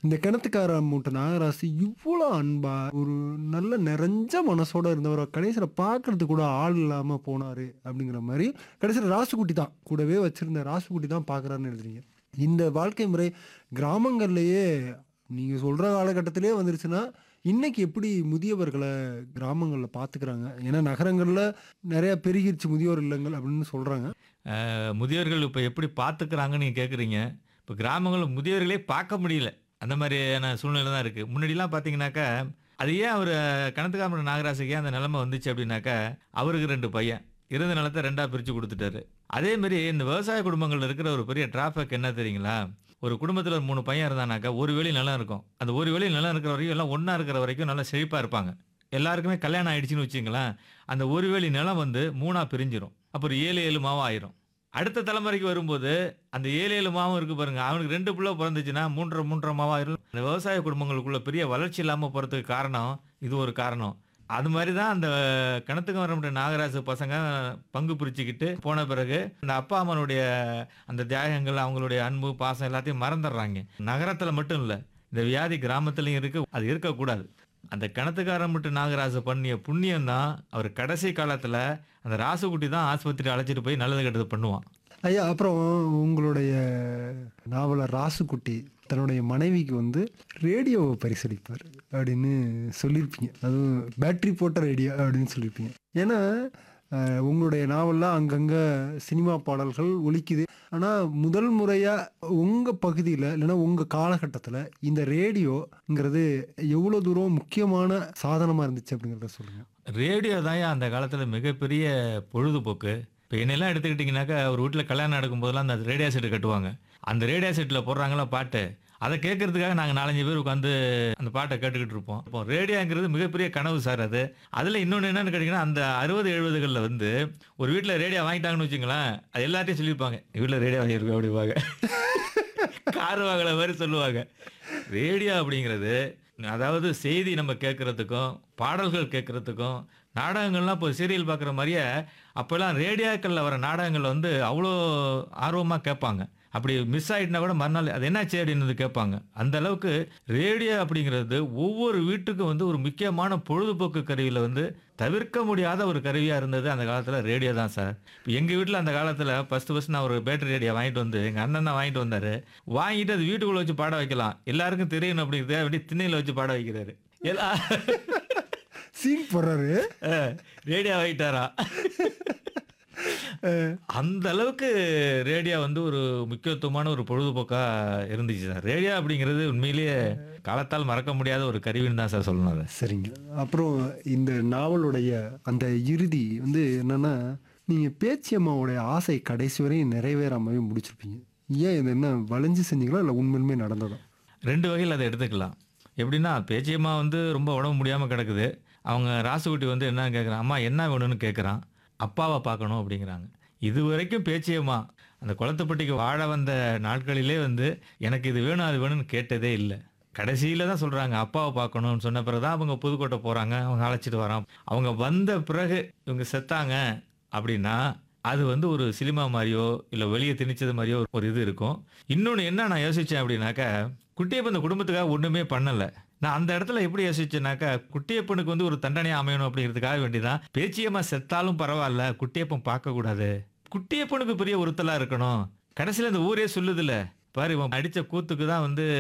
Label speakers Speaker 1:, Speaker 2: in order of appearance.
Speaker 1: இந்த கிணத்துக்கார மூட்டை நாகராசு இவ்வளோ அன்பா ஒரு நல்ல நிறைஞ்ச மனசோட இருந்தவரை கடைசியில் பார்க்கறதுக்கு கூட ஆள் இல்லாமல் போனார் அப்படிங்கிற மாதிரி கடைசியில் ராசுக்குட்டி தான் கூடவே வச்சிருந்த ராசுக்குட்டி தான் பார்க்குறாருன்னு எழுதுறீங்க இந்த வாழ்க்கை முறை கிராமங்கள்லேயே நீங்கள் சொல்கிற காலகட்டத்திலே வந்துருச்சுன்னா இன்னைக்கு எப்படி முதியவர்களை கிராமங்களில் பார்த்துக்கிறாங்க ஏன்னா நகரங்களில் நிறைய பெருகிருச்சு முதியோர் இல்லங்கள் அப்படின்னு சொல்கிறாங்க
Speaker 2: அஹ், முதியோர்கள் இப்போ எப்படி பார்த்துக்கிறாங்கன்னு நீங்கள் கேட்குறீங்க இப்போ கிராமங்களில் முதியோர்களே பார்க்க முடியல அந்த மாதிரியான சூழ்நிலை தான் இருக்குது முன்னாடிலாம் பார்த்தீங்கன்னாக்கா அது ஏன் அவர் கணத்துக்காம நாகராசுக்கு ஏன் அந்த நிலைமை வந்துச்சு அப்படின்னாக்கா அவருக்கு ரெண்டு பையன் இருந்த நிலத்தை ரெண்டாக பிரித்து கொடுத்துட்டாரு அதே மாதிரி இந்த விவசாய குடும்பங்களில் இருக்கிற ஒரு பெரிய டிராஃபிக் என்ன தெரியுங்களா ஒரு குடும்பத்தில் ஒரு மூணு பையன் இருந்தானாக்கா ஒரு வேலி நிலம் இருக்கும் அந்த ஒரு வேலி நிலம் இருக்கிற வரைக்கும் எல்லாம் ஒன்றா இருக்கிற வரைக்கும் நல்லா செழிப்பாக இருப்பாங்க எல்லாருக்குமே கல்யாணம் ஆயிடுச்சுன்னு வச்சுங்களேன் அந்த ஒரு வேலி நிலம் வந்து மூணாக பிரிஞ்சிரும் அப்புறம் ஏழு ஏழு மாவம் ஆயிரும் அடுத்த தலைமுறைக்கு வரும்போது அந்த ஏழு ஏழு மாவும் இருக்கு பாருங்க அவனுக்கு ரெண்டு பிள்ளை பிறந்துச்சுன்னா மூன்றரை மூன்றரை மாவம் ஆயிரும் இந்த விவசாய குடும்பங்களுக்குள்ள பெரிய வளர்ச்சி இல்லாமல் போகிறதுக்கு காரணம் இது ஒரு காரணம் அது மாதிரி தான் அந்த கிணத்துக்கு வர நாகராஜ பசங்க பங்கு பிரிச்சுக்கிட்டு போன பிறகு இந்த அப்பா அம்மனுடைய அந்த தியாகங்கள் அவங்களுடைய அன்பு பாசம் எல்லாத்தையும் மறந்துடுறாங்க நகரத்தில் மட்டும் இல்லை இந்த வியாதி கிராமத்துலையும் இருக்கு அது இருக்கக்கூடாது அந்த கிணத்துக்காரன் மட்டும் நாகராஜ பண்ணிய புண்ணியம் தான் அவர் கடைசி காலத்தில் அந்த ராசுகுட்டி தான் ஆஸ்பத்திரி அழைச்சிட்டு போய் நல்லது கெட்டது பண்ணுவான்
Speaker 1: ஐயா அப்புறம் உங்களுடைய நாவலர் ராசுக்குட்டி தன்னுடைய மனைவிக்கு வந்து ரேடியோவை பரிசளிப்பார் அப்படின்னு சொல்லியிருப்பீங்க அதுவும் பேட்டரி போட்ட ரேடியோ அப்படின்னு சொல்லியிருப்பீங்க ஏன்னா அஹ், உங்களுடைய நாவலில் அங்கங்கே சினிமா பாடல்கள் ஒலிக்குது ஆனால் முதல் முறையாக உங்கள் பகுதியில் இல்லைன்னா உங்கள் காலகட்டத்தில் இந்த ரேடியோங்கிறது எவ்வளோ தூரம் முக்கியமான சாதனமாக இருந்துச்சு அப்படிங்கிறத சொல்லுங்கள்
Speaker 2: ரேடியோ தான் அந்த காலத்தில் மிகப்பெரிய பொழுதுபோக்கு இப்போ என்னெல்லாம் எடுத்துக்கிட்டிங்கனாக்கா ஒரு வீட்டில் கல்யாணம் நடக்கும்போதெல்லாம் அந்த ரேடியோ செட்டு கட்டுவாங்க அந்த ரேடியோ செட்டில் போடுறாங்களா பாட்டு அதை கேட்கறதுக்காக நாங்கள் நாலஞ்சு பேர் உட்காந்து அந்த பாட்டை கேட்டுக்கிட்டு இருப்போம் இப்போ ரேடியோங்கிறது மிகப்பெரிய கனவு சார் அது அதில் இன்னொன்று என்னன்னு கேட்டிங்கன்னா அந்த அறுபது எழுபதுகளில் வந்து ஒரு வீட்டில் ரேடியோ வாங்கிட்டாங்கன்னு வச்சுங்களேன் அது எல்லாத்தையும் சொல்லியிருப்பாங்க வீட்டில் ரேடியோ வாங்கியிருக்கோம் அப்படிவாங்க கார் வாங்கல மாதிரி சொல்லுவாங்க ரேடியோ அப்படிங்கிறது அதாவது செய்தி நம்ம கேட்கறதுக்கும் பாடல்கள் கேட்கறதுக்கும் நாடகங்கள்லாம் இப்போ சீரியல் பார்க்குற மாதிரியே அப்போல்லாம் ரேடியோக்களில் வர நாடகங்கள் வந்து அவ்வளோ ஆர்வமாக கேட்பாங்க அப்படி மிஸ் ஆயிட்டுனா கூட மறுநாள் அது என்னாச்சு அப்படின்னு வந்து கேட்பாங்க அந்த அளவுக்கு ரேடியோ அப்படிங்கிறது ஒவ்வொரு வீட்டுக்கும் வந்து ஒரு முக்கியமான பொழுதுபோக்கு கருவியில் வந்து தவிர்க்க முடியாத ஒரு கருவியாக இருந்தது அந்த காலத்தில் ரேடியோ தான் சார் இப்போ எங்கள் வீட்டில் அந்த காலத்தில் ஃபஸ்ட்டு ஃபஸ்ட் நான் ஒரு பேட்டரி ரேடியோ வாங்கிட்டு வந்து எங்கள் அண்ணன் தான் வாங்கிட்டு வந்தார் வாங்கிட்டு அது வீட்டுக்குள்ளே வச்சு பாட வைக்கலாம் எல்லாருக்கும் தெரியணும் அப்படிங்கிறத அப்படி திண்ணையில் வச்சு பாட வைக்கிறாரு எல்லா
Speaker 1: சீன் போடுறாரு
Speaker 2: ரேடியோ வாங்கிட்டாரா அந்த அளவுக்கு ரேடியோ வந்து ஒரு முக்கியத்துவமான ஒரு பொழுதுபோக்கா இருந்துச்சு சார் ரேடியோ அப்படிங்கிறது உண்மையிலேயே காலத்தால் மறக்க முடியாத ஒரு கருவின்னு தான் சார் சொல்லணும் அதை
Speaker 1: சரிங்க அப்புறம் இந்த நாவலுடைய அந்த இறுதி வந்து என்னன்னா நீங்க பேச்சி அம்மாவுடைய ஆசை கடைசி வரையும் நிறைவேறாமவே முடிச்சிருப்பீங்க ஏன் இது என்ன வளைஞ்சு செஞ்சீங்களா இல்லை உண்மையிலுமே நடந்ததா
Speaker 2: ரெண்டு வகையில் அதை எடுத்துக்கலாம் எப்படின்னா பேச்சியம்மா வந்து ரொம்ப உடம்பு முடியாமல் கிடக்குது அவங்க ராசுகுட்டி வந்து என்ன கேட்குறான் அம்மா என்ன வேணும்னு கேட்குறான் அப்பாவை பார்க்கணும் அப்படிங்கிறாங்க இது வரைக்கும் பேச்சியம்மா அந்த குளத்துப்பட்டிக்கு வாழ வந்த நாட்களிலே வந்து எனக்கு இது வேணும் அது வேணும்னு கேட்டதே இல்லை கடைசியில் தான் சொல்கிறாங்க அப்பாவை பார்க்கணும்னு சொன்ன பிறகு தான் அவங்க புதுக்கோட்டை போகிறாங்க அவங்க அழைச்சிட்டு வரான் அவங்க வந்த பிறகு இவங்க செத்தாங்க அப்படின்னா அது வந்து ஒரு சினிமா மாதிரியோ இல்லை வெளியே திணிச்சது மாதிரியோ ஒரு இது இருக்கும் இன்னொன்று என்ன நான் யோசித்தேன் அப்படின்னாக்கா குட்டியப்பன் இந்த குடும்பத்துக்காக ஒன்றுமே பண்ணலை நான் அந்த இடத்துல எப்படி யோசிச்சேனாக்கா குட்டியப்பனுக்கு வந்து ஒரு தண்டனையாக அமையணும் அப்படிங்கிறதுக்காக வேண்டிதான் பேச்சியம்மா செத்தாலும் பரவாயில்ல குட்டியப்பன் பார்க்கக்கூடாது குட்டியப்பனுக்கு பெரிய உறுத்தலாக இருக்கணும் கடைசியில் இந்த ஊரே சொல்லுதில்ல பாரு இவன் அடித்த கூத்துக்கு தான் வந்து